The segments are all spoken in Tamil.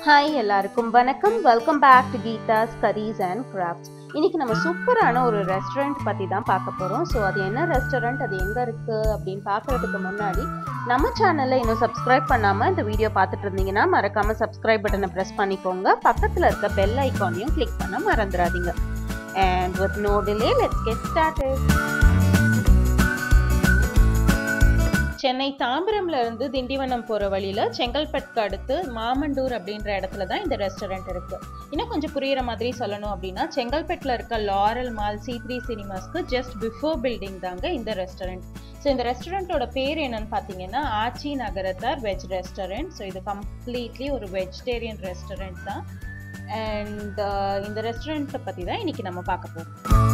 ஹாய் எல்லாருக்கும் வணக்கம் welcome back to Geetha's curries and crafts இன்னைக்கு நம்ம சூப்பரான ஒரு ரெஸ்டாரண்ட் பற்றி தான் பார்க்க போகிறோம் ஸோ அது என்ன ரெஸ்டாரண்ட் அது எங்கே இருக்குது அப்படின்னு பார்க்குறதுக்கு முன்னாடி நம்ம சேனலில் இன்னும் சப்ஸ்கிரைப் பண்ணாமல் இந்த வீடியோ பார்த்துட்டு இருந்தீங்கன்னா மறக்காமல் சப்ஸ்கிரைப் பட்டனை ப்ரெஸ் பண்ணிக்கோங்க பக்கத்தில் இருக்க பெல் ஐக்கானையும் கிளிக் பண்ண மறந்துடாதீங்க and with no delay let's get started Chennai தாம்பரம்ல இருந்து திண்டிவனம் போற வழியில செங்கல்பட்டுக்கு அடுத்து மாமண்டூர் அப்படின்ற இடத்துல தான் இந்த ரெஸ்டாரண்ட் இருக்கு இன்னும் கொஞ்சம் புரியுற மாதிரி சொல்லணும் அப்படின்னா செங்கல்பட்டுல இருக்க லாரல் மால் சி த்ரீ சினிமாஸ்க்கு ஜஸ்ட் பிஃபோர் பில்டிங் தாங்க இந்த ரெஸ்டாரண்ட் ஸோ இந்த ரெஸ்டாரண்ட்டோட பேர் என்னன்னு பார்த்தீங்கன்னா Aachi Nagarathar veg restaurant so இது கம்ப்ளீட்லி ஒரு வெஜிடேரியன் ரெஸ்டாரண்ட் தான் அண்ட் இந்த ரெஸ்டாரண்ட்டை பற்றி தான் இன்னைக்கு நம்ம பார்க்க போகிறோம்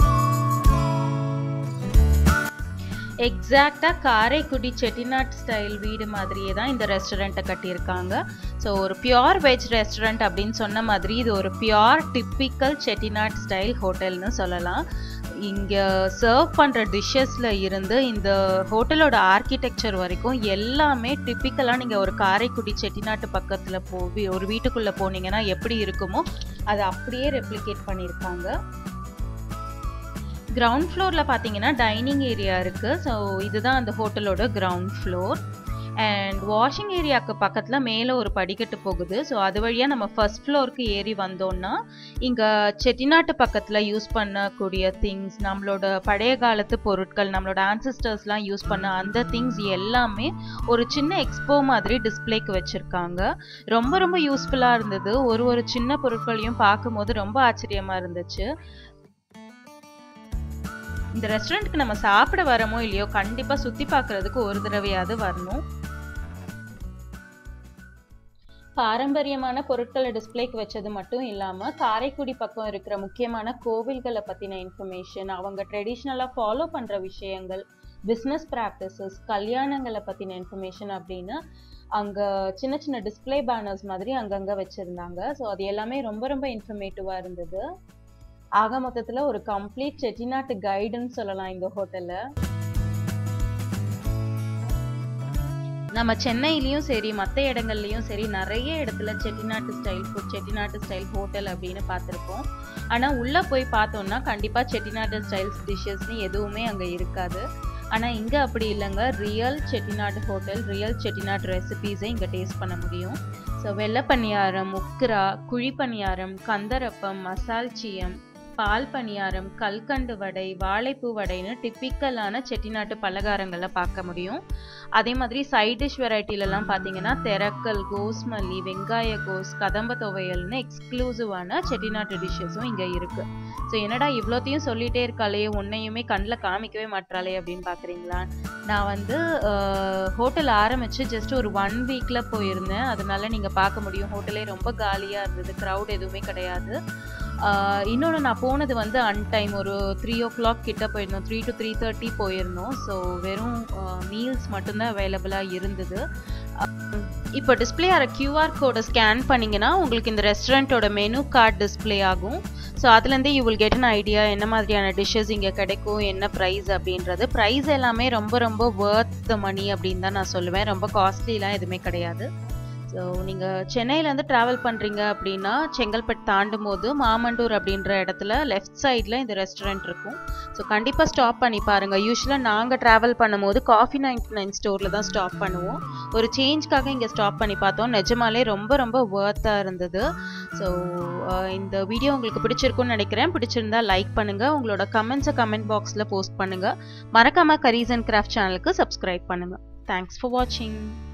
எக்ஸாக்டாக காரைக்குடி செட்டிநாட் ஸ்டைல் வீடு மாதிரியே தான் இந்த ரெஸ்டாரண்ட்டை கட்டியிருக்காங்க ஸோ ஒரு பியோர் வெஜ் ரெஸ்டாரண்ட் அப்படின்னு சொன்ன மாதிரி இது ஒரு பியோர் டிப்பிக்கல் செட்டிநாட் ஸ்டைல் ஹோட்டல்னு சொல்லலாம் இங்கே சர்வ் பண்ணுற டிஷ்ஷஸில் இருந்து இந்த ஹோட்டலோட ஆர்கிடெக்சர் வரைக்கும் எல்லாமே டிப்பிக்கலாக நீங்கள் ஒரு காரைக்குடி செட்டிநாட்டு பக்கத்தில் போ ஒரு வீட்டுக்குள்ளே போனீங்கன்னா எப்படி இருக்குமோ அதை அப்படியே ரெப்ளிகேட் பண்ணியிருக்காங்க கிரவுண்ட் ஃப்ளோரில் பார்த்தீங்கன்னா டைனிங் ஏரியா இருக்குது ஸோ இதுதான் அந்த ஹோட்டலோட கிரவுண்ட் ஃப்ளோர் அண்ட் வாஷிங் ஏரியாவுக்கு பக்கத்தில் மேலே ஒரு படிக்கட்டு போகுது ஸோ அது வழியாக நம்ம ஃபர்ஸ்ட் ஃப்ளோருக்கு ஏறி வந்தோம்னா இங்கே செட்டிநாட்டு பக்கத்தில் யூஸ் பண்ணக்கூடிய திங்ஸ் நம்மளோட பழைய காலத்து பொருட்கள் நம்மளோட ஆன்சிஸ்டர்ஸ்லாம் யூஸ் பண்ண அந்த திங்ஸ் எல்லாமே ஒரு சின்ன எக்ஸ்போ மாதிரி டிஸ்பிளேக்கு வச்சுருக்காங்க ரொம்ப ரொம்ப யூஸ்ஃபுல்லாக இருந்தது ஒரு ஒரு சின்ன பொருட்களையும் பார்க்கும்போது ரொம்ப ஆச்சரியமாக இருந்துச்சு இந்த ரெஸ்டாரண்ட்டுக்கு நம்ம சாப்பிட வரமோ இல்லையோ கண்டிப்பா சுத்தி பார்க்கறதுக்கு ஒரு தடவையாவது வரணும் பாரம்பரியமான பொருட்களை டிஸ்பிளேக்கு வச்சது மட்டும் இல்லாம காரைக்குடி பக்கம் இருக்கிற முக்கியமான கோவில்களை பத்தின இன்ஃபர்மேஷன் அவங்க ட்ரெடிஷ்னலா ஃபாலோ பண்ற விஷயங்கள் பிஸ்னஸ் ப்ராக்டிசஸ் கல்யாணங்களை பத்தின இன்ஃபர்மேஷன் அப்படின்னு அங்க சின்ன சின்ன டிஸ்பிளே பேனர்ஸ் மாதிரி அங்கங்க வச்சிருந்தாங்க ஸோ அது எல்லாமே ரொம்ப ரொம்ப இன்ஃபர்மேட்டிவா இருந்தது ஆக மொத்தத்துல ஒரு கம்ப்ளீட் செட்டிநாட்டு கைடுன்னு சொல்லலாம் இந்த ஹோட்டல்ல நம்ம சென்னையிலயும் சரி மற்ற இடங்கள்லயும் சரி நிறைய இடத்துல செட்டிநாட்டு ஸ்டைல் ஃபுட் செட்டிநாட்டு ஸ்டைல் ஹோட்டல் அப்படின்னு பார்த்துருப்போம் ஆனா உள்ள போய் பார்த்தோம்னா கண்டிப்பா செட்டிநாட்டு ஸ்டைல்ஸ் டிஷ்ஷஸ்னு எதுவுமே அங்க இருக்காது ஆனா இங்க அப்படி இல்லைங்க real Chettinad hotel real Chettinad ரெசிபீஸை இங்க டேஸ்ட் பண்ண முடியும் ஸோ வெள்ளை பணியாரம் உக்குரா குழி பணியாரம் கந்தரப்பம் மசால் சீயம் பால் பணியாரம் கல்கண்டு வடை வாழைப்பூ வடைன்னு டிப்பிக்கலான செட்டிநாட்டு பலகாரங்களை பார்க்க முடியும் அதே மாதிரி சைட் டிஷ் வெரைட்டிலலாம் பார்த்தீங்கன்னா தெரக்கல் கோஸ்மல்லி வெங்காய கோஸ் கதம்ப துவையல்னு எக்ஸ்க்ளூசிவான செட்டிநாட்டு டிஷ்ஷஸும் இங்கே இருக்குது ஸோ என்னடா இவ்வளோத்தையும் சொல்லிட்டே இருக்காளே உன்னையுமே கண்ணில் காமிக்கவே மாட்டாளே அப்படின்னு பார்க்குறீங்களா நான் வந்து ஹோட்டல் ஆரம்பித்து ஜஸ்ட் ஒரு ஒன் வீக்கில் போயிருந்தேன் அதனால நீங்கள் பார்க்க முடியும் ஹோட்டலே ரொம்ப காலியாக இருந்தது க்ரௌட் எதுவுமே கிடையாது இன்னொன்று நான் போனது வந்து அன்டைம் ஒரு த்ரீ ஓ கிளாக் கிட்ட போயிருந்தோம் த்ரீ டு த்ரீ தேர்ட்டி போயிருந்தோம் ஸோ வெறும் மீல்ஸ் மட்டும்தான் அவைலபிளாக இருந்தது இப்போ டிஸ்பிளே ஆகிற கியூஆர் கோடை ஸ்கேன் பண்ணிங்கன்னா உங்களுக்கு இந்த ரெஸ்டாரண்ட்டோட மெனு கார்டு டிஸ்பிளே ஆகும் ஸோ அதுலேருந்தே you will get an idea என்ன மாதிரியான டிஷ்ஷஸ் இங்கே கிடைக்கும் என்ன ப்ரைஸ் அப்படின்றது ப்ரைஸ் எல்லாமே ரொம்ப ரொம்ப வேர்த் த மணி அப்படின்னு தான் நான் சொல்லுவேன் ரொம்ப காஸ்ட்லிலாம் எதுவுமே கிடையாது ஸோ நீங்கள் சென்னையிலேருந்து ட்ராவல் பண்ணுறீங்க அப்படின்னா செங்கல்பட்டு தாண்டும் போது மாமண்டூர் அப்படின்ற இடத்துல லெஃப்ட் சைடில் இந்த ரெஸ்டாரண்ட் இருக்கும் ஸோ கண்டிப்பாக ஸ்டாப் பண்ணி பாருங்கள் யூஸ்வலாக நாங்கள் ட்ராவல் பண்ணும்போது காஃபி நைன்டி நைன் ஸ்டோரில் தான் ஸ்டாப் பண்ணுவோம் ஒரு சேஞ்ச்க்காக இங்கே ஸ்டாப் பண்ணி பார்த்தோம் நிஜமாலே ரொம்ப ரொம்ப ஒர்த்தாக இருந்தது ஸோ இந்த வீடியோ உங்களுக்கு பிடிச்சிருக்குன்னு நினைக்கிறேன் பிடிச்சிருந்தா லைக் பண்ணுங்கள் உங்களோட கமெண்ட்ஸை கமெண்ட் பாக்ஸில் போஸ்ட் பண்ணுங்கள் மறக்காமல் கரீஸ் அண்ட் கிராஃப்ட் சேனலுக்கு சப்ஸ்கிரைப் பண்ணுங்கள் தேங்க்ஸ் ஃபார் வாட்சிங்